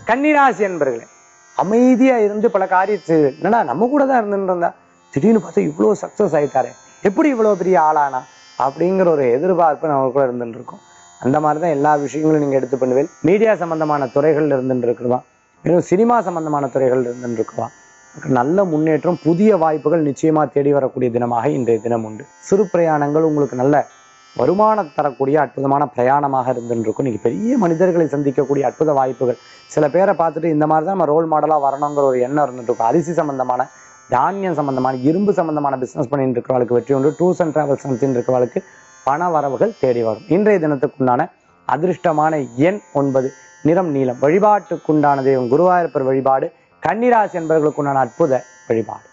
கன்னிராசி என்பர்களே அமைதியா இருந்து பல காரியத்தை என்னடா நம்ம கூட தான் இருந்துட்டு இருந்தா திடீர்னு பார்த்தா இவ்வளோ சக்சஸ் ஆயிட்டாரு எப்படி இவ்வளோ பெரிய ஆளானா அப்படிங்கிற ஒரு எதிர்பார்ப்பு நமக்குள்ள இருந்துட்டு இருக்கும் அந்த மாதிரி தான் எல்லா விஷயங்களும் நீங்க எடுத்து பண்ணுவேன் மீடியா சம்பந்தமான துறைகள் இருந்துட்டு இருக்கிறவா இன்னும் சினிமா சம்பந்தமான துறைகள் இருந்துட்டு இருக்கவா நல்ல முன்னேற்றம் புதிய வாய்ப்புகள் நிச்சயமா தேடி வரக்கூடிய தினமாக இன்றைய தினம் உண்டு சிறு பிரயாணங்கள் உங்களுக்கு நல்ல வருமானம் தரக்கூடிய அற்புதமான பிரயாணமாக இருந்துட்டு இருக்கும் நீங்க பெரிய மனிதர்களை சந்திக்கக்கூடிய அற்புத வாய்ப்புகள் சில பேரை பார்த்துட்டு இந்த மாதிரி தான் நம்ம ரோல் மாடலாக வரணுங்கிற ஒரு எண்ணம் இருந்துட்டு இருக்கும் அரிசி சம்பந்தமான தானியம் சம்பந்தமான இரும்பு சம்பந்தமான பிசினஸ் பண்ணிட்டு இருக்கிறவளுக்கு வெற்றி உண்டு டூர்ஸ் அண்ட் டிராவல்ஸ் நடத்திட்டு இருக்கிறவளுக்கு பண வரவுகள் தேடி வரும் இன்றைய தினத்துக்குண்டான அதிர்ஷ்டமான எண் ஒன்பது நிறம் நீலம் வழிபாட்டுக்குண்டான தெய்வம் குருவாயூரப்பர் வழிபாடு கன்னிராசி என்பவர்களுக்குண்டான அற்புத வழிபாடு